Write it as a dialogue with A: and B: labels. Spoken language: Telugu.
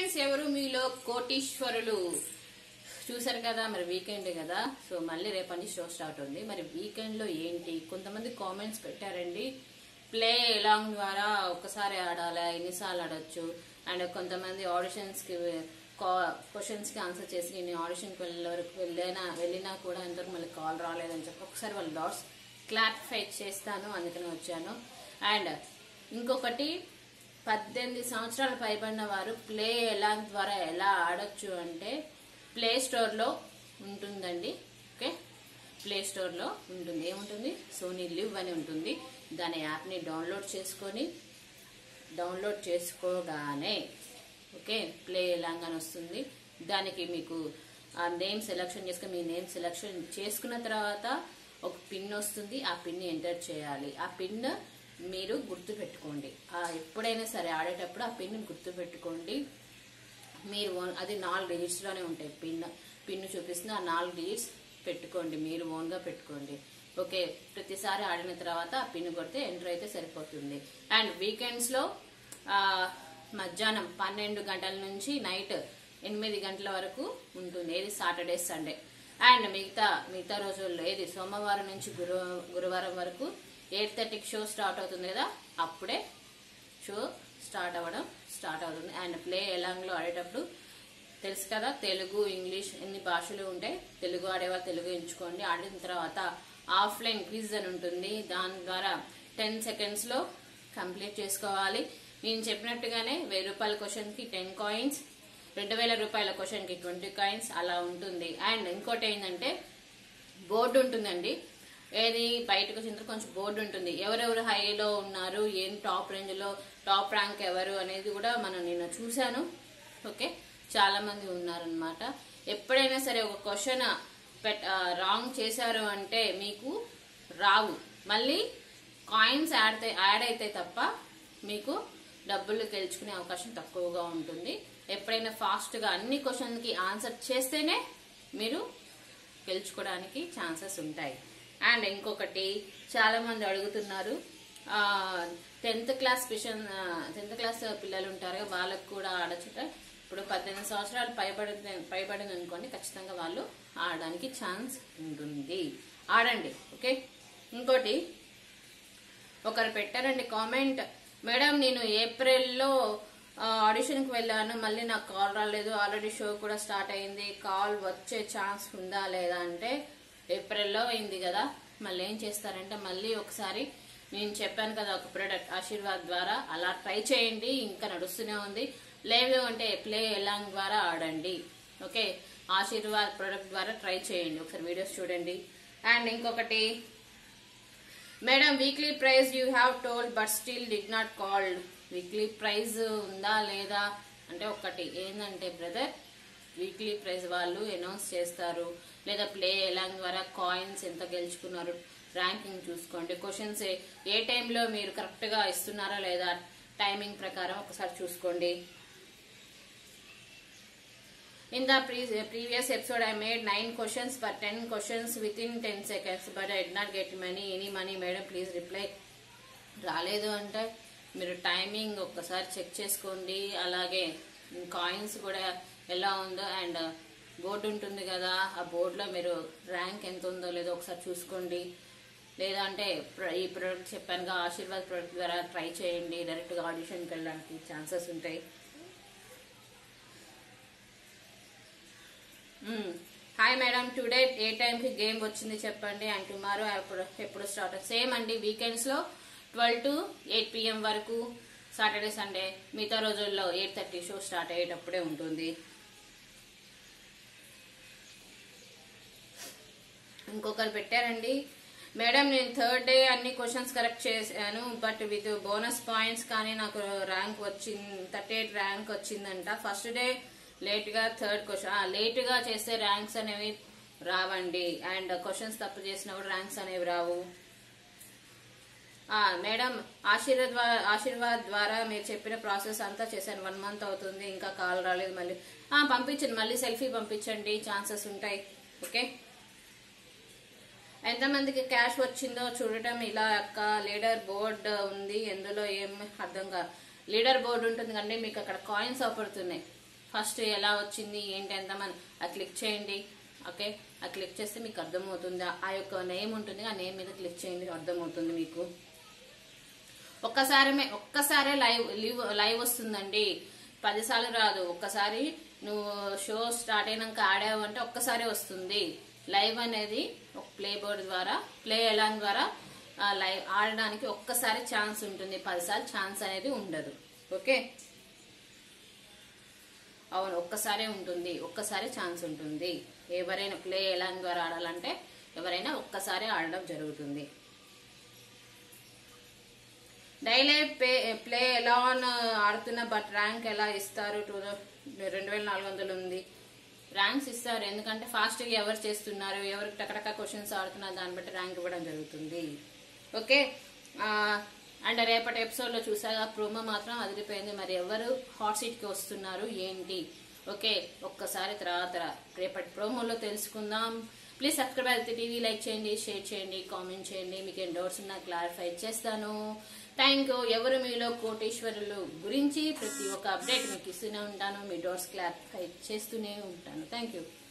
A: ఫ్రెండ్స్ ఎవరు మీలో కోటీశ్వరులు చూసారు కదా మరి వీకెండ్ కదా సో మళ్ళీ రేపటి నుంచి షో స్టార్ట్ ఉంది మరి వీకెండ్ లో ఏంటి కొంతమంది కామెంట్స్ పెట్టారండి ప్లే ఎలాంగ్ ద్వారా ఒకసారి ఆడాలా ఎన్నిసార్లు ఆడొచ్చు అండ్ కొంతమంది ఆడిషన్స్ కి క్వశ్చన్స్ కి ఆన్సర్ చేసి నేను ఆడిషన్ కి వెళ్ళే వరకు వెళ్ళినా వెళ్ళినా కూడా ఇంతవరకు మళ్ళీ కాల్ రాలేదని చెప్పి ఒకసారి వాళ్ళ డాట్స్ క్లారిఫై చేస్తాను అందుకని వచ్చాను అండ్ ఇంకొకటి పద్దెనిమిది సంవత్సరాలు పైబడిన వారు ప్లే ఎలా ద్వారా ఎలా ఆడొచ్చు అంటే ప్లే స్టోర్లో ఉంటుందండి ఓకే ప్లే స్టోర్లో ఉంటుంది ఏముంటుంది సోనీ లివ్ అని ఉంటుంది దాని యాప్ని డౌన్లోడ్ చేసుకొని డౌన్లోడ్ చేసుకోగానే ఓకే ప్లే ఎలాగని వస్తుంది దానికి మీకు ఆ నేమ్ సెలెక్షన్ చేసుకుని మీ నేమ్ సెలెక్షన్ చేసుకున్న తర్వాత ఒక పిన్ వస్తుంది ఆ పిన్ ఎంటర్ చేయాలి ఆ పిన్ మీరు గుర్తు పెట్టుకోండి ఆ ఎప్పుడైనా సరే ఆడేటప్పుడు ఆ పిన్ గుర్తు పెట్టుకోండి మీరు ఓన్ అది నాలుగు డిజిట్స్ లోనే ఉంటాయి పిన్ పిన్ చూపిస్తుంది ఆ నాలుగు డిజిట్స్ పెట్టుకోండి మీరు ఓన్ గా పెట్టుకోండి ఓకే ప్రతిసారి ఆడిన తర్వాత ఆ పిన్ కొడితే ఎంటర్ అయితే సరిపోతుంది అండ్ వీకెండ్స్ లో ఆ, మధ్యాహ్నం పన్నెండు గంటల నుంచి నైట్ ఎనిమిది గంటల వరకు ఉంటుంది ఏది సాటర్డే సండే అండ్ మిగతా మిగతా రోజుల్లో ఏది సోమవారం నుంచి గురు గురువారం వరకు ఎయిట్ థర్టీకి షో స్టార్ట్ అవుతుంది కదా అప్పుడే షో స్టార్ట్ అవ్వడం స్టార్ట్ అవుతుంది అండ్ ప్లే ఎలాంగ్లో ఆడేటప్పుడు తెలుసు కదా తెలుగు ఇంగ్లీష్ ఎన్ని భాషలు ఉంటాయి తెలుగు ఆడేవారు తెలుగు ఎంచుకోండి ఆడిన తర్వాత ఆఫ్లైన్ క్విజ్ అని ఉంటుంది దాని ద్వారా టెన్ సెకండ్స్ లో కంప్లీట్ చేసుకోవాలి నేను చెప్పినట్టుగానే వెయ్యి రూపాయల క్వశ్చన్ కి టెన్ కాయిన్స్ రెండు వేల రూపాయల క్వశ్చన్ కి ట్వంటీ కాయిన్స్ అలా ఉంటుంది అండ్ ఇంకోటి ఏంటంటే బోర్డు ఉంటుందండి ఏది బయటకు వచ్చిన తర్వాత కొంచెం బోర్డు ఉంటుంది ఎవరెవరు హైలో ఉన్నారు ఏం టాప్ రేంజ్ లో టాప్ ర్యాంక్ ఎవరు అనేది కూడా మనం నిన్న చూశాను ఓకే చాలా మంది ఉన్నారనమాట ఎప్పుడైనా సరే ఒక క్వశ్చన్ పెట్ రాంగ్ చేశారు అంటే మీకు రావు మళ్ళీ కాయిన్స్ యాడ్ యాడ్ అయితే తప్ప మీకు డబ్బులు గెలుచుకునే అవకాశం తక్కువగా ఉంటుంది ఎప్పుడైనా ఫాస్ట్ గా అన్ని క్వశ్చన్ కి ఆన్సర్ చేస్తేనే మీరు గెలుచుకోవడానికి ఛాన్సెస్ ఉంటాయి అండ్ ఇంకొకటి చాలా మంది అడుగుతున్నారు టెన్త్ క్లాస్ పిషన్ టెన్త్ క్లాస్ పిల్లలు ఉంటారు కదా, వాళ్ళకు కూడా ఆడచ్చుట ఇప్పుడు పద్దెనిమిది సంవత్సరాలు పైబడి పైబడింది అనుకోండి ఖచ్చితంగా వాళ్ళు ఆడడానికి ఛాన్స్ ఉంటుంది ఆడండి ఓకే ఇంకోటి ఒకరు పెట్టారండి కామెంట్ మేడం నేను ఏప్రిల్లో ఆడిషన్ కి వెళ్ళాను మళ్ళీ నాకు కాల్ రాలేదు ఆల్రెడీ షో కూడా స్టార్ట్ అయింది కాల్ వచ్చే ఛాన్స్ ఉందా లేదా అంటే ఏప్రిల్లో అయింది కదా మళ్ళీ ఏం చేస్తారంటే మళ్ళీ ఒకసారి నేను చెప్పాను కదా ఒక ప్రోడక్ట్ ఆశీర్వాద్ ద్వారా అలా ట్రై చేయండి ఇంకా నడుస్తూనే ఉంది లేదు అంటే ప్లే ఎలాంగ్ ద్వారా ఆడండి ఓకే ఆశీర్వాద్ ప్రోడక్ట్ ద్వారా ట్రై చేయండి ఒకసారి వీడియోస్ చూడండి అండ్ ఇంకొకటి madam weekly prize you have told but still did not called weekly prize ఉందా లేదా అంటే ఒకటి ఏంటంటే బ్రదర్ వీక్లీ ప్రైజ్ వాళ్ళు అనౌన్స్ చేస్తారు లేదా ప్లే ఎలాంగ్ ద్వారా కాయిన్స్ ఎంత గెలుచుకున్నారు ర్యాంకింగ్ చూసుకోండి క్వశ్చన్స్ ఏ టైంలో మీరు కరెక్ట్ గా ఇస్తున్నారా లేదా టైమింగ్ ప్రకారం ఒకసారి చూసుకోండి In the pre- previous episode, I made nine questions per ten questions within ten seconds, but I did not get money. Any money, madam? Please reply. రాలేదు అంటే మీరు టైమింగ్ ఒక్కసారి చెక్ చేసుకోండి అలాగే కాయిన్స్ కూడా ఎలా ఉందో అండ్ బోర్డు ఉంటుంది కదా ఆ బోర్డులో మీరు ర్యాంక్ ఎంత ఉందో లేదో ఒకసారి చూసుకోండి లేదా అంటే ప్ర- ఈ ప్రోడక్ట్ చెప్పానుగా ఆశీర్వాద్ ప్రోడక్ట్ ద్వారా ట్రై చేయండి డైరెక్ట్గా ఆడిషన్కి వెళ్ళడానికి ఛాన్సెస్ ఉంటాయి హాయ్ మేడం టుడే ఏ టైంకి గేమ్ వచ్చింది చెప్పండి అండ్ టుమారో ఎప్పుడు ఎప్పుడు స్టార్ట్ సేమ్ అండి వీకెండ్స్ లో ట్వెల్వ్ టు ఎయిట్ పిఎం వరకు సాటర్డే సండే మిగతా రోజుల్లో ఎయిట్ థర్టీ షో స్టార్ట్ అయ్యేటప్పుడే ఉంటుంది ఇంకొకరు పెట్టారండి మేడం నేను థర్డ్ డే అన్ని క్వశ్చన్స్ కరెక్ట్ చేశాను బట్ విత్ బోనస్ పాయింట్స్ కానీ నాకు ర్యాంక్ వచ్చింది థర్టీ ఎయిట్ ర్యాంక్ వచ్చిందంట ఫస్ట్ డే లేట్ గా థర్డ్ క్వశ్చన్ లేట్ గా చేస్తే ర్యాంక్స్ అనేవి రావండి అండ్ క్వశ్చన్స్ తప్పు చేసినప్పుడు ర్యాంక్స్ అనేవి రావు ఆ, మేడం ఆశీర్వాద్ ద్వా- ఆశీర్వాద్ ద్వారా మీరు చెప్పిన ప్రాసెస్ అంతా చేశాను వన్ మంత్ అవుతుంది ఇంకా కాల్ రాలేదు మళ్ళీ ఆ, పంపించండి మళ్ళీ సెల్ఫీ పంపించండి ఛాన్సెస్ ఉంటాయి ఓకే ఎంతమందికి క్యాష్ వచ్చిందో చూడటం ఇలా యొక్క లీడర్ బోర్డ్ ఉంది ఎందులో ఏం అర్థం కాదు లీడర్ బోర్డు ఉంటుంది కండి మీకు అక్కడ కాయిన్స్ అవపడుతున్నాయి ఫస్ట్ ఎలా వచ్చింది ఏంటి ఎంత మన అది క్లిక్ చేయండి ఓకే అది క్లిక్ చేస్తే మీకు అర్థమవుతుంది ఆ యొక్క నేమ్ ఉంటుంది ఆ నేమ్ మీద క్లిక్ చేయండి అర్థమవుతుంది మీకు ఒక్కసారి ఒక్కసారే లైవ్ లివ్ లైవ్ వస్తుందండి పదిసార్లు రాదు ఒక్కసారి నువ్వు షో స్టార్ట్ అయినాక ఆడావు అంటే ఒక్కసారి వస్తుంది లైవ్ అనేది ఒక ప్లే బోర్డ్ ద్వారా ప్లే ఎలాన్ ద్వారా ఆ లైవ్ ఆడడానికి ఒక్కసారి ఛాన్స్ ఉంటుంది పదిసార్లు ఛాన్స్ అనేది ఉండదు ఓకే అవును ఒక్కసారే ఉంటుంది ఒక్కసారి ఛాన్స్ ఉంటుంది ఎవరైనా ప్లే ఎలాన్ ద్వారా ఆడాలంటే ఎవరైనా ఒక్కసారి ఆడడం జరుగుతుంది డైలీ ప్లే ప్లే ఎలా ఆన్ ఆడుతున్న బట్ ర్యాంక్ ఎలా ఇస్తారు టూ రెండు వేల నాలుగు వందలు ఉంది ర్యాంక్స్ ఇస్తారు ఎందుకంటే ఫాస్ట్గా ఎవరు చేస్తున్నారు ఎవరికి టకటక క్వశ్చన్స్ ఆడుతున్నారు దాన్ని బట్టి ర్యాంక్ ఇవ్వడం జరుగుతుంది ఓకే అండ్ రేపటి ఎపిసోడ్లో చూసాగా ప్రోమో మాత్రం అదిరిపోయింది మరి ఎవరు హాట్ సీట్కి వస్తున్నారు ఏంటి ఓకే ఒక్కసారి తర్వాత రేపటి ప్రోమోలో తెలుసుకుందాం ప్లీజ్ సబ్స్క్రైబ్ అయితే టీవీ లైక్ చేయండి షేర్ చేయండి కామెంట్ చేయండి మీకు ఏం డౌట్స్ ఉన్నా క్లారిఫై చేస్తాను థ్యాంక్ యూ ఎవరు మీలో కోటేశ్వరులు గురించి ప్రతి ఒక్క అప్డేట్ మీకు ఇస్తూనే ఉంటాను మీ డౌట్స్ క్లారిఫై చేస్తూనే ఉంటాను థ్యాంక్ యూ